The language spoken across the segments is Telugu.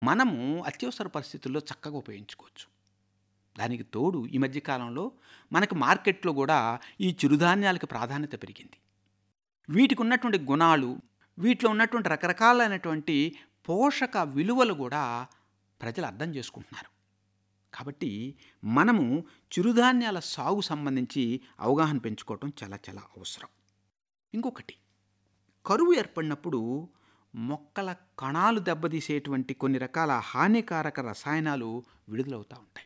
మనము అత్యవసర పరిస్థితుల్లో చక్కగా ఉపయోగించుకోవచ్చు దానికి తోడు ఈ మధ్య కాలంలో మనకి మార్కెట్లో కూడా ఈ చిరుధాన్యాలకు ప్రాధాన్యత పెరిగింది వీటికి ఉన్నటువంటి గుణాలు వీటిలో ఉన్నటువంటి రకరకాలైనటువంటి పోషక విలువలు కూడా ప్రజలు అర్థం చేసుకుంటున్నారు కాబట్టి మనము చిరుధాన్యాల సాగు సంబంధించి అవగాహన పెంచుకోవటం చాలా చాలా అవసరం ఇంకొకటి కరువు ఏర్పడినప్పుడు మొక్కల కణాలు దెబ్బతీసేటువంటి కొన్ని రకాల హానికారక రసాయనాలు విడుదలవుతూ ఉంటాయి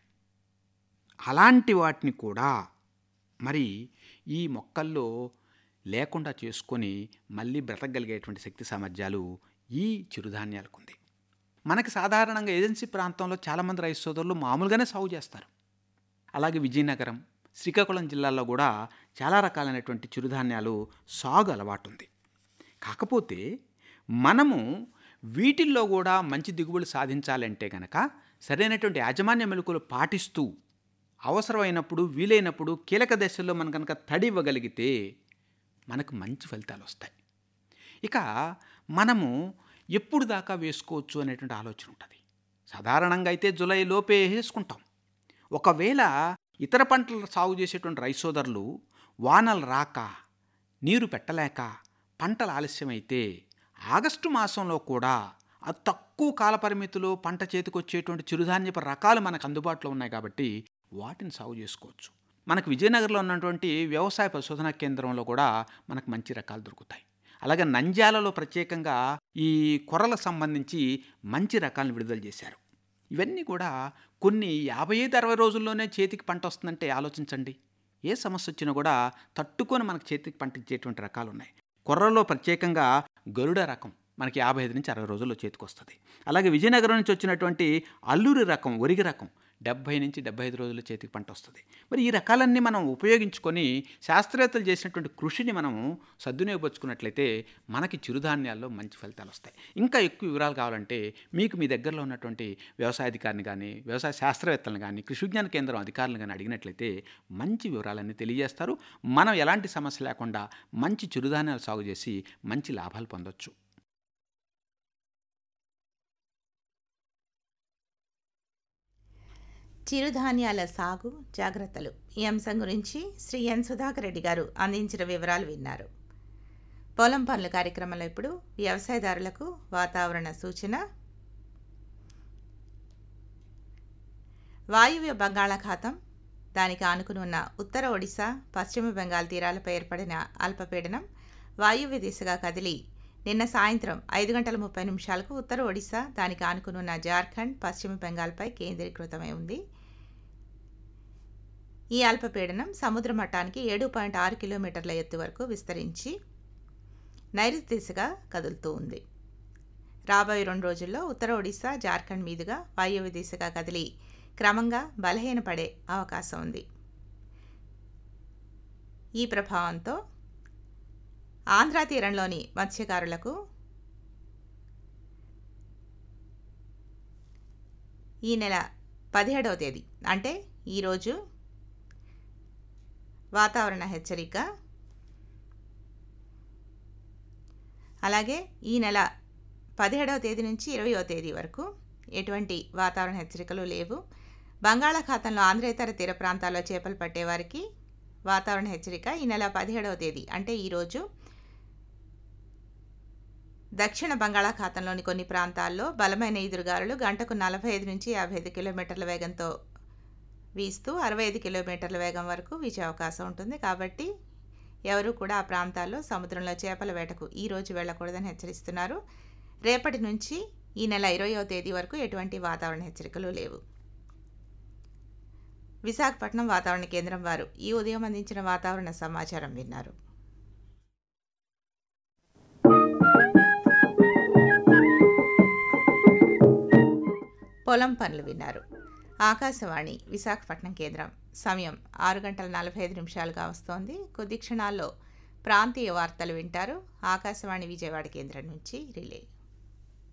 అలాంటి వాటిని కూడా మరి ఈ మొక్కల్లో లేకుండా చేసుకొని మళ్ళీ బ్రతకగలిగేటువంటి శక్తి సామర్థ్యాలు ఈ చిరుధాన్యాలకు ఉంది మనకి సాధారణంగా ఏజెన్సీ ప్రాంతంలో చాలామంది రైతు సోదరులు మామూలుగానే సాగు చేస్తారు అలాగే విజయనగరం శ్రీకాకుళం జిల్లాల్లో కూడా చాలా రకాలైనటువంటి చిరుధాన్యాలు సాగు అలవాటు ఉంది కాకపోతే మనము వీటిల్లో కూడా మంచి దిగుబడులు సాధించాలంటే కనుక సరైనటువంటి యాజమాన్య మెలకులు పాటిస్తూ అవసరమైనప్పుడు వీలైనప్పుడు కీలక దశల్లో మనం కనుక తడి ఇవ్వగలిగితే మనకు మంచి ఫలితాలు వస్తాయి ఇక మనము ఎప్పుడు దాకా వేసుకోవచ్చు అనేటువంటి ఆలోచన ఉంటుంది సాధారణంగా అయితే జూలై లోపే వేసుకుంటాం ఒకవేళ ఇతర పంటలు సాగు చేసేటువంటి రైతు సోదరులు వానలు రాక నీరు పెట్టలేక పంటలు ఆలస్యమైతే ఆగస్టు మాసంలో కూడా అతి తక్కువ కాల పరిమితిలో పంట చేతికి వచ్చేటువంటి చిరుధాన్యపు రకాలు మనకు అందుబాటులో ఉన్నాయి కాబట్టి వాటిని సాగు చేసుకోవచ్చు మనకు విజయనగరంలో ఉన్నటువంటి వ్యవసాయ పరిశోధనా కేంద్రంలో కూడా మనకు మంచి రకాలు దొరుకుతాయి అలాగే నంద్యాలలో ప్రత్యేకంగా ఈ కొర్రలకు సంబంధించి మంచి రకాలను విడుదల చేశారు ఇవన్నీ కూడా కొన్ని యాభై ఐదు అరవై రోజుల్లోనే చేతికి పంట వస్తుందంటే ఆలోచించండి ఏ సమస్య వచ్చినా కూడా తట్టుకొని మనకు చేతికి పంట ఇచ్చేటువంటి రకాలు ఉన్నాయి కొర్రలో ప్రత్యేకంగా గరుడ రకం మనకి యాభై ఐదు నుంచి అరవై రోజుల్లో చేతికి వస్తుంది అలాగే విజయనగరం నుంచి వచ్చినటువంటి అల్లూరి రకం ఒరిగి రకం డెబ్బై నుంచి డెబ్బై ఐదు రోజుల్లో చేతికి పంట వస్తుంది మరి ఈ రకాలన్నీ మనం ఉపయోగించుకొని శాస్త్రవేత్తలు చేసినటువంటి కృషిని మనము సద్వినియోగపరుచుకున్నట్లయితే మనకి చిరుధాన్యాల్లో మంచి ఫలితాలు వస్తాయి ఇంకా ఎక్కువ వివరాలు కావాలంటే మీకు మీ దగ్గరలో ఉన్నటువంటి వ్యవసాయాధికారిని కానీ వ్యవసాయ శాస్త్రవేత్తలను కానీ కృషి విజ్ఞాన కేంద్రం అధికారులను కానీ అడిగినట్లయితే మంచి వివరాలన్నీ తెలియజేస్తారు మనం ఎలాంటి సమస్య లేకుండా మంచి చిరుధాన్యాలు సాగు చేసి మంచి లాభాలు పొందొచ్చు చిరుధాన్యాల సాగు జాగ్రత్తలు ఈ అంశం గురించి శ్రీ ఎన్ సుధాకర్ రెడ్డి గారు అందించిన వివరాలు విన్నారు పొలం పనుల కార్యక్రమంలో ఇప్పుడు వ్యవసాయదారులకు వాతావరణ సూచన వాయువ్య బంగాళాఖాతం దానికి ఆనుకుని ఉన్న ఉత్తర ఒడిశా పశ్చిమ బెంగాల్ తీరాలపై ఏర్పడిన అల్పపీడనం వాయువ్య దిశగా కదిలి నిన్న సాయంత్రం ఐదు గంటల ముప్పై నిమిషాలకు ఉత్తర ఒడిశా దానికి ఆనుకునున్న జార్ఖండ్ పశ్చిమ బెంగాల్పై కేంద్రీకృతమై ఉంది ఈ అల్పపీడనం సముద్ర మట్టానికి ఏడు పాయింట్ ఆరు కిలోమీటర్ల ఎత్తు వరకు విస్తరించి నైరుతి దిశగా కదులుతూ ఉంది రాబోయే రెండు రోజుల్లో ఉత్తర ఒడిశా జార్ఖండ్ మీదుగా వాయువ్య దిశగా కదిలి క్రమంగా బలహీనపడే అవకాశం ఉంది ఈ ప్రభావంతో ఆంధ్రా తీరంలోని మత్స్యకారులకు ఈ నెల పదిహేడవ తేదీ అంటే ఈరోజు వాతావరణ హెచ్చరిక అలాగే ఈ నెల పదిహేడవ తేదీ నుంచి ఇరవయో తేదీ వరకు ఎటువంటి వాతావరణ హెచ్చరికలు లేవు బంగాళాఖాతంలో ఆంధ్రేతర తీర ప్రాంతాల్లో చేపలు పట్టేవారికి వాతావరణ హెచ్చరిక ఈ నెల పదిహేడవ తేదీ అంటే ఈరోజు దక్షిణ బంగాళాఖాతంలోని కొన్ని ప్రాంతాల్లో బలమైన ఈదురుగాలులు గంటకు నలభై ఐదు నుంచి యాభై ఐదు కిలోమీటర్ల వేగంతో వీస్తూ అరవై ఐదు కిలోమీటర్ల వేగం వరకు వీచే అవకాశం ఉంటుంది కాబట్టి ఎవరు కూడా ఆ ప్రాంతాల్లో సముద్రంలో చేపల వేటకు ఈరోజు వెళ్ళకూడదని హెచ్చరిస్తున్నారు రేపటి నుంచి ఈ నెల ఇరవయో తేదీ వరకు ఎటువంటి వాతావరణ హెచ్చరికలు లేవు విశాఖపట్నం వాతావరణ కేంద్రం వారు ఈ ఉదయం అందించిన వాతావరణ సమాచారం విన్నారు పొలం పనులు విన్నారు ఆకాశవాణి విశాఖపట్నం కేంద్రం సమయం ఆరు గంటల నలభై ఐదు నిమిషాలుగా వస్తోంది కొద్ది క్షణాల్లో ప్రాంతీయ వార్తలు వింటారు ఆకాశవాణి విజయవాడ కేంద్రం నుంచి రిలే